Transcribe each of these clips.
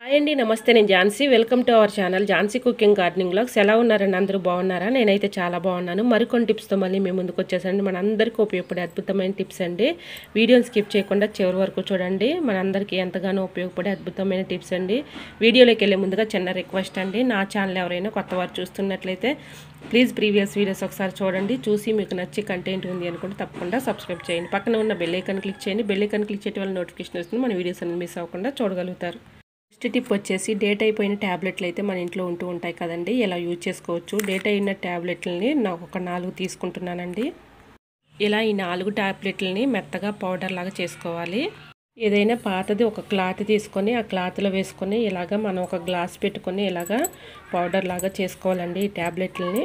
hi అండి నమస్తే నేను Jhansi welcome to our channel Jhansi cooking gardening blogs ఎలా ఉన్నారండి అందరూ బాగున్నారా నేనైతే చాలా బాగున్నాను మరికొన్ని టిప్స్తో మళ్ళీ మేము ముందుకు వచ్చేసండి మన అందరికీ ఉపయోగపడే అద్భుతమైన టిప్స్ అండి వీడియోని స్కిప్ చేయకుండా చివరి వరకు చూడండి మనందరికీ ఎంతగానో ఉపయోగపడే అద్భుతమైన టిప్స్ అండి వీడియోలోకి వెళ్ళే ముందుగా చిన్న రిక్వెస్ట్ అండి నా ఛానల్ ఎవరైనా కొత్త వారు చూస్తున్నట్లయితే ప్లీజ్ ప్రీవియస్ వీడియోస్ ఒకసారి చూడండి చూసి మీకు నచ్చి కంటెంట్ ఉంది అనుకుంటే తప్పకుండా సబ్స్క్రైబ్ చేయండి పక్కన ఉన్న బెల్ ఐకాన్ క్లిక్ చేయండి బెల్ ఐకాన్ క్లిక్ చేయడం వల్ల నోటిఫికేషన్ వస్తుంది మన వీడియోస్ అనేది మిస్ అవ్వకుండా చూడగలుగుతారు ఫస్ట్ టిప్ వచ్చేసి డేట్ అయిపోయిన ట్యాబ్లెట్లు అయితే మన ఇంట్లో ఉంటూ ఉంటాయి కదండి ఇలా యూజ్ చేసుకోవచ్చు డేట్ అయిన ట్యాబ్లెట్లని నాకు ఒక నాలుగు తీసుకుంటున్నానండి ఇలా ఈ నాలుగు ట్యాబ్లెట్లని మెత్తగా పౌడర్ లాగా చేసుకోవాలి ఏదైనా పాతది ఒక క్లాత్ తీసుకొని ఆ క్లాత్లో వేసుకొని ఇలాగ మనం ఒక గ్లాస్ పెట్టుకొని ఇలాగ పౌడర్ లాగా చేసుకోవాలండి ఈ ట్యాబ్లెట్లని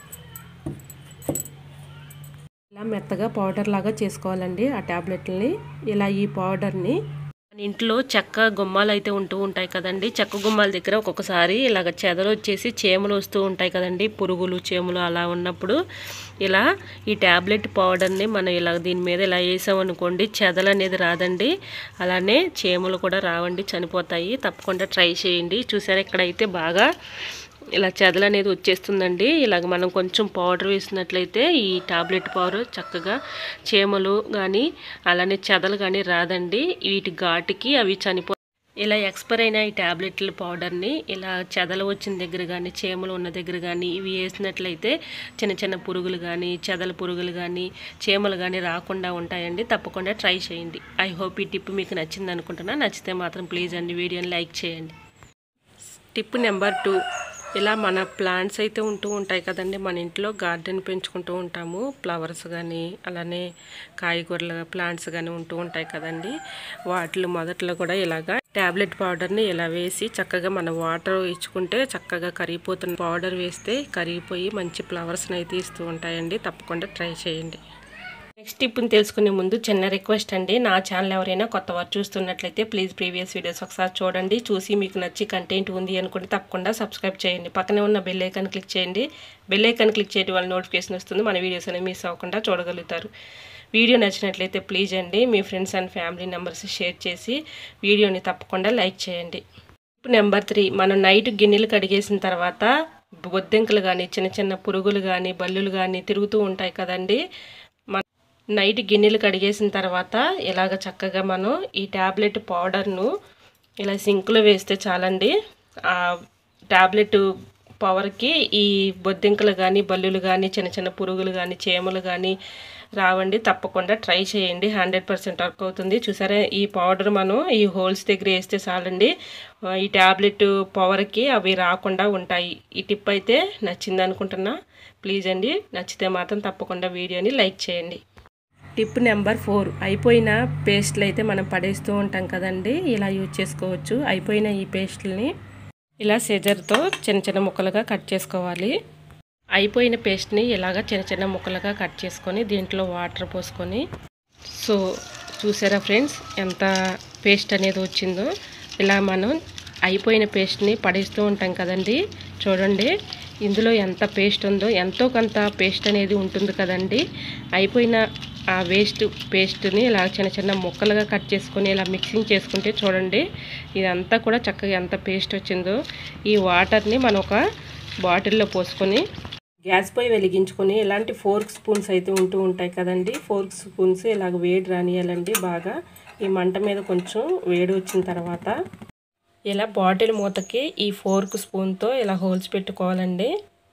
ఇలా మెత్తగా పౌడర్ లాగా చేసుకోవాలండి ఆ ట్యాబ్లెట్లని ఇలా ఈ పౌడర్ని మన ఇంట్లో చెక్క గుమ్మాలు అయితే ఉంటూ ఉంటాయి కదండి చెక్క గుమ్మాల దగ్గర ఒక్కొక్కసారి ఇలాగ చెదలు వచ్చేసి చీమలు వస్తూ ఉంటాయి కదండి పురుగులు చీమలు అలా ఉన్నప్పుడు ఇలా ఈ ట్యాబ్లెట్ పౌడర్ని మనం ఇలా దీని మీద ఇలా వేసామనుకోండి చెదలు అనేది రాదండి అలానే చీమలు కూడా రావండి చనిపోతాయి తప్పకుండా ట్రై చేయండి చూసారా ఇక్కడైతే బాగా ఇలా చెదలు అనేది వచ్చేస్తుందండి ఇలాగ మనం కొంచెం పౌడర్ వేసినట్లయితే ఈ టాబ్లెట్ పౌడర్ చక్కగా చీమలు కానీ అలానే చెదలు కానీ రాదండి వీటి ఘాటుకి అవి చనిపో ఇలా ఎక్స్పైర్ అయిన ఈ ట్యాబ్లెట్ల పౌడర్ని ఇలా చెదలు వచ్చిన దగ్గర కానీ చీమలు ఉన్న దగ్గర కానీ ఇవి వేసినట్లయితే చిన్న చిన్న పురుగులు కానీ చెదల పురుగులు కానీ చీమలు కానీ రాకుండా ఉంటాయండి తప్పకుండా ట్రై చేయండి ఐ హోప్ ఈ టిప్ మీకు నచ్చింది అనుకుంటున్నా నచ్చితే మాత్రం ప్లీజ్ అండి వీడియోని లైక్ చేయండి టిప్ నెంబర్ టూ ఇలా మన ప్లాంట్స్ అయితే ఉంటూ ఉంటాయి కదండి మన ఇంట్లో గార్డెన్ పెంచుకుంటూ ఉంటాము ఫ్లవర్స్ కానీ అలానే కాయగూరల ప్లాంట్స్ కానీ ఉంటూ ఉంటాయి కదండి వాటిలో మొదట్లో కూడా ఇలాగా ట్యాబ్లెట్ పౌడర్ని ఇలా వేసి చక్కగా మన వాటర్ ఇచ్చుకుంటే చక్కగా కరిగిపోతున్న పౌడర్ వేస్తే కరిగిపోయి మంచి ఫ్లవర్స్ని అయితే ఇస్తూ ఉంటాయండి తప్పకుండా ట్రై చేయండి నెక్స్ట్ టిప్ని తెలుసుకునే ముందు చిన్న రిక్వెస్ట్ అండి నా ఛానల్ ఎవరైనా కొత్త వారు చూస్తున్నట్లయితే ప్లీజ్ ప్రీవియస్ వీడియోస్ ఒకసారి చూడండి చూసి మీకు నచ్చి కంటెంట్ ఉంది అనుకుంటే తప్పకుండా సబ్స్క్రైబ్ చేయండి పక్కనే ఉన్న బెల్ ఐకాన్ క్లిక్ చేయండి బెల్ ఐకాన్ క్లిక్ చేయడం వల్ల నోటిఫికేషన్ వస్తుంది మన వీడియోస్ అనేవి మిస్ అవ్వకుండా చూడగలుగుతారు వీడియో నచ్చినట్లయితే ప్లీజ్ అండి మీ friends and family members share చేసి వీడియోని తప్పకుండా లైక్ చేయండి నెంబర్ త్రీ మనం నైట్ గిన్నెలు కడిగేసిన తర్వాత బొద్దెంకలు కానీ చిన్న చిన్న పురుగులు కానీ బల్లులు కానీ తిరుగుతూ ఉంటాయి కదండి నైట్ గిన్నెలు కడిగేసిన తర్వాత ఇలాగ చక్కగా మనం ఈ ట్యాబ్లెట్ పౌడర్ను ఇలా సింక్లో వేస్తే చాలండి ఆ ట్యాబ్లెట్ పవర్కి ఈ బొద్దింకలు కానీ బల్లులు కానీ చిన్న చిన్న పురుగులు కానీ చీమలు కానీ రావండి తప్పకుండా ట్రై చేయండి హండ్రెడ్ పర్సెంట్ వర్క్ అవుతుంది చూసారా ఈ పౌడర్ మనం ఈ హోల్స్ దగ్గర వేస్తే చాలండి ఈ ట్యాబ్లెట్ పవర్కి అవి రాకుండా ఉంటాయి ఈ టిప్ అయితే నచ్చింది అనుకుంటున్నా ప్లీజ్ అండి నచ్చితే మాత్రం తప్పకుండా వీడియోని లైక్ చేయండి టిప్ నెంబర్ ఫోర్ అయిపోయిన పేస్ట్లు అయితే మనం పడేస్తూ ఉంటాం కదండి ఇలా యూజ్ చేసుకోవచ్చు అయిపోయిన ఈ పేస్ట్లని ఇలా సెజర్తో చిన్న చిన్న ముక్కలుగా కట్ చేసుకోవాలి అయిపోయిన పేస్ట్ని ఇలాగ చిన్న చిన్న ముక్కలుగా కట్ చేసుకొని దీంట్లో వాటర్ పోసుకొని సో చూసారా ఫ్రెండ్స్ ఎంత పేస్ట్ అనేది వచ్చిందో ఇలా మనం అయిపోయిన పేస్ట్ని పడేస్తూ ఉంటాం కదండి చూడండి ఇందులో ఎంత పేస్ట్ ఉందో ఎంతో కొంత పేస్ట్ అనేది ఉంటుంది కదండి అయిపోయిన ఆ వేస్ట్ పేస్ట్ని ఇలా చిన్న చిన్న ముక్కలుగా కట్ చేసుకొని ఇలా మిక్సింగ్ చేసుకుంటే చూడండి ఇదంతా కూడా చక్కగా ఎంత పేస్ట్ వచ్చిందో ఈ వాటర్ని మనం ఒక బాటిల్లో పోసుకొని గ్యాస్ పొయ్యి వెలిగించుకొని ఇలాంటి ఫోర్క్ స్పూన్స్ అయితే ఉంటూ ఉంటాయి కదండి ఫోర్క్ స్పూన్స్ ఇలాగ వేడి రానియాలండి బాగా ఈ మంట మీద కొంచెం వేడి వచ్చిన తర్వాత ఇలా బాటిల్ మూతకి ఈ ఫోర్క్ స్పూన్తో ఇలా హోల్స్ పెట్టుకోవాలండి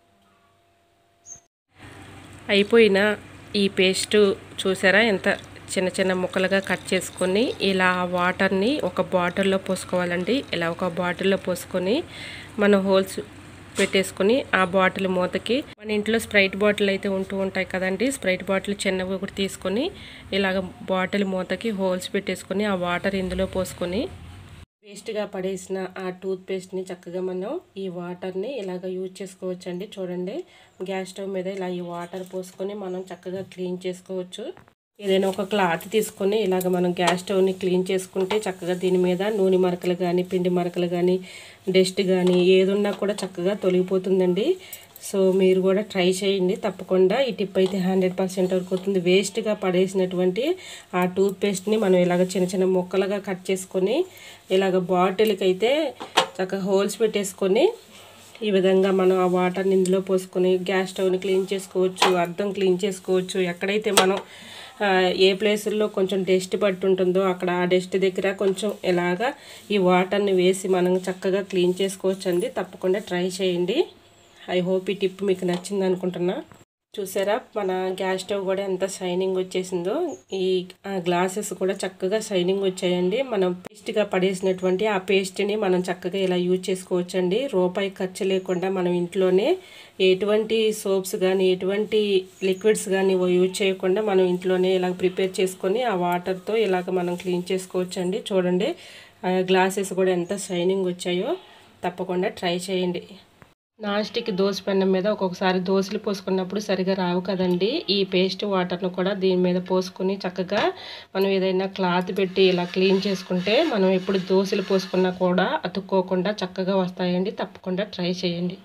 అయిపోయిన ఈ పేస్ట్ చూసారా ఎంత చిన్న చిన్న ముక్కలుగా కట్ చేసుకొని ఇలా వాటర్ని ఒక బాటిల్లో పోసుకోవాలండి ఇలా ఒక బాటిల్లో పోసుకొని మనం హోల్స్ పెట్టేసుకొని ఆ బాటిల్ మూతకి మన ఇంట్లో స్ప్రైట్ బాటిల్ అయితే ఉంటూ ఉంటాయి కదండి స్ప్రైట్ బాటిల్ చిన్నవి ఒకటి తీసుకొని ఇలాగ బాటిల్ మూతకి హోల్స్ పెట్టేసుకొని ఆ వాటర్ ఇందులో పోసుకొని వేస్ట్గా పడేసిన ఆ టూత్ పేస్ట్ని చక్కగా మనం ఈ వాటర్ని ఇలాగ యూజ్ చేసుకోవచ్చండి చూడండి గ్యాస్ స్టవ్ మీద ఇలా ఈ వాటర్ పోసుకొని మనం చక్కగా క్లీన్ చేసుకోవచ్చు ఏదైనా ఒక క్లాత్ తీసుకొని ఇలాగ మనం గ్యాస్ స్టవ్ని క్లీన్ చేసుకుంటే చక్కగా దీని మీద నూనె మరకలు కానీ పిండి మరకలు కానీ డస్ట్ కానీ ఏదున్నా కూడా చక్కగా తొలగిపోతుందండి సో మీరు కూడా ట్రై చేయండి తప్పకుండా ఈ టిప్ అయితే హండ్రెడ్ పర్సెంట్ వరకు అవుతుంది వేస్ట్గా పడేసినటువంటి ఆ టూత్ పేస్ట్ని మనం ఇలాగ చిన్న చిన్న ముక్కలుగా కట్ చేసుకొని ఇలాగ బాటిల్కి అయితే చక్కగా హోల్స్ పెట్టేసుకొని ఈ విధంగా మనం ఆ వాటర్ని ఇందులో పోసుకొని గ్యాస్ స్టవ్ని క్లీన్ చేసుకోవచ్చు అద్దం క్లీన్ చేసుకోవచ్చు ఎక్కడైతే మనం ఆ, ఏ ప్లేసుల్లో కొంచెం డస్ట్ పట్టి ఉంటుందో అక్కడ ఆ డస్ట్ దగ్గర కొంచెం ఇలాగా ఈ వాటర్ని వేసి మనం చక్కగా క్లీన్ చేసుకోవచ్చు అండి తప్పకుండా ట్రై చేయండి ఐ హోప్ ఈ టిప్ మీకు నచ్చింది అనుకుంటున్నా చూసారా మన గ్యాస్ స్టవ్ కూడా ఎంత షైనింగ్ వచ్చేసిందో ఈ గ్లాసెస్ కూడా చక్కగా షైనింగ్ వచ్చాయండి మనం పేస్ట్గా పడేసినటువంటి ఆ పేస్ట్ని మనం చక్కగా ఇలా యూజ్ చేసుకోవచ్చండి రూపాయి ఖర్చు లేకుండా మనం ఇంట్లోనే ఎటువంటి సోప్స్ కానీ ఎటువంటి లిక్విడ్స్ కానీ యూజ్ చేయకుండా మనం ఇంట్లోనే ఇలా ప్రిపేర్ చేసుకొని ఆ వాటర్తో ఇలాగ మనం క్లీన్ చేసుకోవచ్చండి చూడండి గ్లాసెస్ కూడా ఎంత షైనింగ్ వచ్చాయో తప్పకుండా ట్రై చేయండి నాన్ స్టిక్ దోశ పెన్నం మీద ఒక్కొక్కసారి దోశలు పోసుకున్నప్పుడు సరిగా రావు కదండి ఈ పేస్ట్ వాటర్ను కూడా దీని మీద పోసుకొని చక్కగా మనం ఏదైనా క్లాత్ పెట్టి ఇలా క్లీన్ చేసుకుంటే మనం ఎప్పుడు దోశలు పోసుకున్నా కూడా అతుక్కోకుండా చక్కగా వస్తాయండి తప్పకుండా ట్రై చేయండి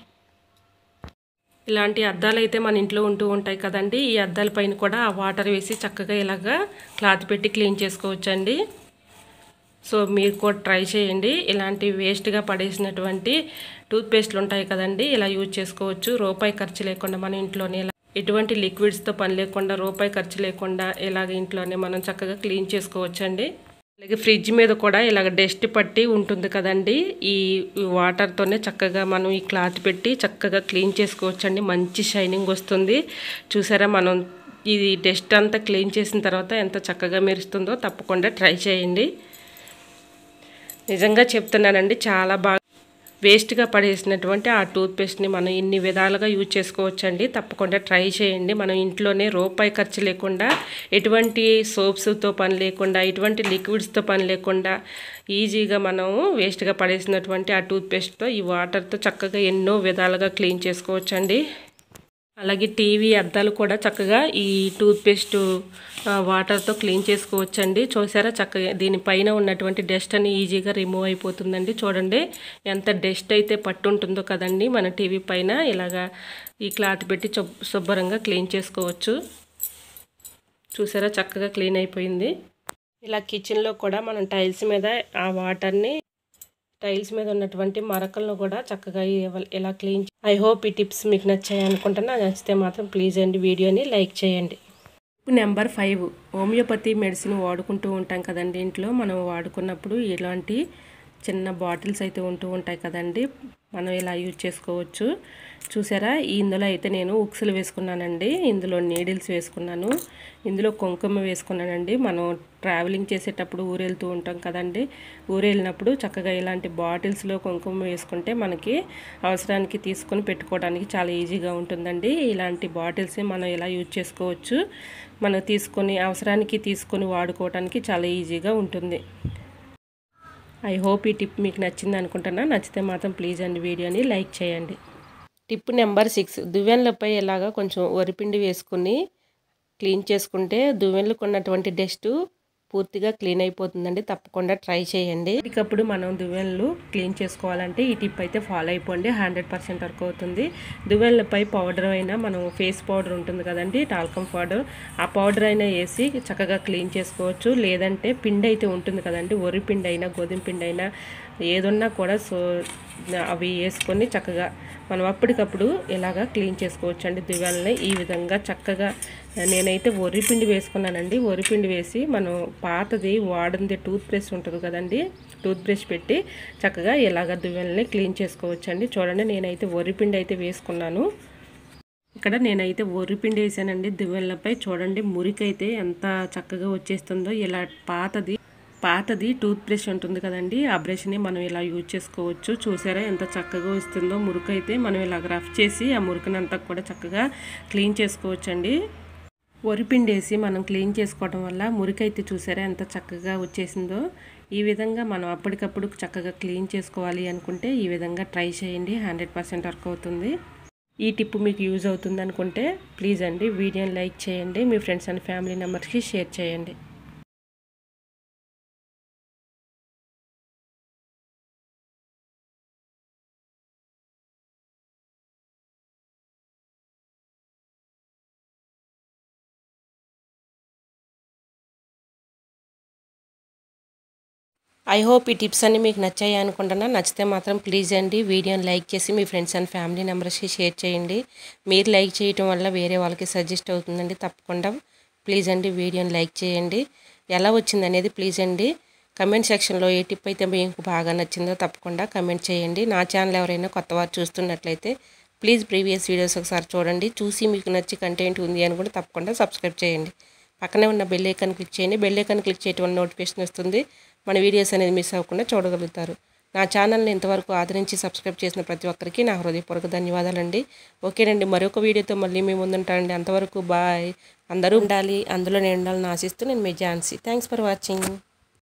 ఇలాంటి అద్దాలు అయితే మన ఇంట్లో ఉంటూ ఉంటాయి కదండి ఈ అద్దాల పైన కూడా ఆ వాటర్ వేసి చక్కగా ఇలాగా క్లాత్ పెట్టి క్లీన్ చేసుకోవచ్చండి సో మీరు కూడా ట్రై చేయండి ఇలాంటి వేస్ట్గా పడేసినటువంటి టూత్పేస్ట్లు ఉంటాయి కదండి ఇలా యూజ్ చేసుకోవచ్చు రూపాయి ఖర్చు లేకుండా మన ఇంట్లోనే ఇలా ఎటువంటి లిక్విడ్స్తో పని లేకుండా రూపాయి ఖర్చు లేకుండా ఇలాగ ఇంట్లోనే మనం చక్కగా క్లీన్ చేసుకోవచ్చండి అలాగే ఫ్రిడ్జ్ మీద కూడా ఇలాగ డస్ట్ పట్టి ఉంటుంది కదండి ఈ వాటర్తోనే చక్కగా మనం ఈ క్లాత్ పెట్టి చక్కగా క్లీన్ చేసుకోవచ్చండి మంచి షైనింగ్ వస్తుంది చూసారా మనం ఇది డస్ట్ అంతా క్లీన్ చేసిన తర్వాత ఎంత చక్కగా మెరుస్తుందో తప్పకుండా ట్రై చేయండి నిజంగా చెప్తున్నానండి చాలా బాగా వేస్ట్గా పడేసినటువంటి ఆ టూత్పేస్ట్ని మనం ఇన్ని విధాలుగా యూజ్ చేసుకోవచ్చండి తప్పకుండా ట్రై చేయండి మనం ఇంట్లోనే రూపాయి ఖర్చు లేకుండా ఎటువంటి సోప్స్తో పని లేకుండా ఎటువంటి లిక్విడ్స్తో పని లేకుండా ఈజీగా మనం వేస్ట్గా పడేసినటువంటి ఆ టూత్పేస్ట్తో ఈ వాటర్తో చక్కగా ఎన్నో విధాలుగా క్లీన్ చేసుకోవచ్చండి అలాగే టీవీ అద్దాలు కూడా చక్కగా ఈ టూత్పేస్ట్ వాటర్తో క్లీన్ చేసుకోవచ్చండి చూసారా చక్కగా దీనిపైన ఉన్నటువంటి డస్ట్ అని ఈజీగా రిమూవ్ అయిపోతుందండి చూడండి ఎంత డస్ట్ అయితే పట్టుంటుందో కదండి మన టీవీ పైన ఇలాగా ఈ క్లాత్ పెట్టి శుభ్రంగా క్లీన్ చేసుకోవచ్చు చూసారా చక్కగా క్లీన్ అయిపోయింది ఇలా కిచెన్లో కూడా మనం టైల్స్ మీద ఆ వాటర్ని టైల్స్ మీద ఉన్నటువంటి మరకలను కూడా చక్కగా ఇలా క్లీన్ ఐ హోప్ ఈ టిప్స్ మీకు నచ్చాయి అనుకుంటున్నా నచ్చితే మాత్రం ప్లీజ్ అండి వీడియోని లైక్ చేయండి నెంబర్ ఫైవ్ హోమియోపతి మెడిసిన్ వాడుకుంటూ ఉంటాం కదండి ఇంట్లో మనం వాడుకున్నప్పుడు ఇలాంటి చిన్న బాటిల్స్ అయితే ఉంటూ ఉంటాయి కదండి మనం ఇలా యూజ్ చేసుకోవచ్చు చూసారా ఇందులో అయితే నేను ఉక్సులు వేసుకున్నానండి ఇందులో నీడిల్స్ వేసుకున్నాను ఇందులో కుంకుమ వేసుకున్నానండి మనం ట్రావెలింగ్ చేసేటప్పుడు ఊరెళ్తూ ఉంటాం కదండి ఊరెళ్ళినప్పుడు చక్కగా ఇలాంటి బాటిల్స్లో కుంకుమ వేసుకుంటే మనకి అవసరానికి తీసుకొని పెట్టుకోవడానికి చాలా ఈజీగా ఉంటుందండి ఇలాంటి బాటిల్స్ మనం ఇలా యూజ్ చేసుకోవచ్చు మనం తీసుకొని అవసరానికి తీసుకొని వాడుకోవడానికి చాలా ఈజీగా ఉంటుంది ఐ హోప్ ఈ టిప్ మీకు నచ్చింది అనుకుంటున్నా నచ్చితే మాత్రం ప్లీజ్ అండి వీడియోని లైక్ చేయండి టిప్ నెంబర్ సిక్స్ దువ్వెనలపై ఇలాగా కొంచెం వరిపిండి వేసుకుని క్లీన్ చేసుకుంటే దువ్వెనలకు ఉన్నటువంటి డస్ట్ పూర్తిగా క్లీన్ అయిపోతుందండి తప్పకుండా ట్రై చేయండి ఇకప్పుడు మనం దువ్వెనలు క్లీన్ చేసుకోవాలంటే ఈ టిప్ అయితే ఫాలో అయిపోండి హండ్రెడ్ పర్సెంట్ వర్క్ అవుతుంది దువ్వెనలపై పౌడర్ అయినా మనం ఫేస్ పౌడర్ ఉంటుంది కదండి టాల్కమ్ పౌడర్ ఆ పౌడర్ అయినా వేసి చక్కగా క్లీన్ చేసుకోవచ్చు లేదంటే పిండి అయితే ఉంటుంది కదండి వరి పిండి అయినా గోధుమ పిండి అయినా ఏదున్నా కూడా సో అవి వేసుకొని చక్కగా మనం అప్పటికప్పుడు ఇలాగా క్లీన్ చేసుకోవచ్చు అండి దువ్వెనని ఈ విధంగా చక్కగా నేనైతే వరిపిండి వేసుకున్నానండి వరిపిండి వేసి మనం పాతది వాడింది టూత్ బ్రష్ ఉంటుంది కదండి టూత్ బ్రష్ పెట్టి చక్కగా ఇలాగ దువ్వెనని క్లీన్ చేసుకోవచ్చు అండి చూడండి నేనైతే వరిపిండి అయితే వేసుకున్నాను ఇక్కడ నేనైతే వరిపిండి వేసానండి దువ్వెనలపై చూడండి మురికైతే ఎంత చక్కగా వచ్చేస్తుందో ఇలా పాతది పాతది టూత్ బ్రష్ ఉంటుంది కదండి ఆ బ్రష్ని మనం ఇలా యూజ్ చేసుకోవచ్చు చూసారా ఎంత చక్కగా వస్తుందో మురుకు అయితే మనం ఇలా రఫ్ చేసి ఆ మురుకునంతా కూడా చక్కగా క్లీన్ చేసుకోవచ్చండి వరిపిండి వేసి మనం క్లీన్ చేసుకోవడం వల్ల మురికైతే చూసారా ఎంత చక్కగా వచ్చేసిందో ఈ విధంగా మనం అప్పటికప్పుడు చక్కగా క్లీన్ చేసుకోవాలి అనుకుంటే ఈ విధంగా ట్రై చేయండి హండ్రెడ్ పర్సెంట్ వర్క్ అవుతుంది ఈ టిప్ మీకు యూజ్ అవుతుంది అనుకుంటే ప్లీజ్ అండి వీడియోని లైక్ చేయండి మీ ఫ్రెండ్స్ అండ్ ఫ్యామిలీ మెంబర్స్కి షేర్ చేయండి ఐ హోప్ ఈ టిప్స్ అన్ని మీకు నచ్చాయి అనుకుంటున్నా నచ్చితే మాత్రం ప్లీజ్ అండి వీడియోని లైక్ చేసి మీ ఫ్రెండ్స్ అండ్ ఫ్యామిలీ మెంబర్స్కి షేర్ చేయండి మీరు లైక్ చేయటం వల్ల వేరే వాళ్ళకి సజెస్ట్ అవుతుందండి తప్పకుండా ప్లీజ్ అండి వీడియోని లైక్ చేయండి ఎలా వచ్చింది అనేది ప్లీజ్ అండి కమెంట్ సెక్షన్లో ఏ టిప్ అయితే మీకు బాగా నచ్చిందో తప్పకుండా కమెంట్ చేయండి నా ఛానల్ ఎవరైనా కొత్త వారు చూస్తున్నట్లయితే ప్లీజ్ ప్రీవియస్ వీడియోస్ ఒకసారి చూడండి చూసి మీకు నచ్చి కంటెంట్ ఉంది అని కూడా తప్పకుండా సబ్స్క్రైబ్ చేయండి పక్కనే ఉన్న బెల్ ఐకాన్ క్లిక్ చేయండి బెల్ ఐకాన్ క్లిక్ చేయడం వల్ల నోటిఫికేషన్ వస్తుంది మన వీడియోస్ అనేది మిస్ అవ్వకుండా చూడగలుగుతారు నా ఛానల్ని ఇంతవరకు ఆదరించి సబ్స్క్రైబ్ చేసిన ప్రతి ఒక్కరికి నా హృదయపూర్వక ధన్యవాదాలండి ఓకేనండి మరొక వీడియోతో మళ్ళీ మీ ముందుంటానండి అంతవరకు బాయ్ అందరూ ఉండాలి అందులో నేను ఉండాలని ఆశిస్తూ నేను మీ ఝాన్సీ థ్యాంక్స్ ఫర్ వాచింగ్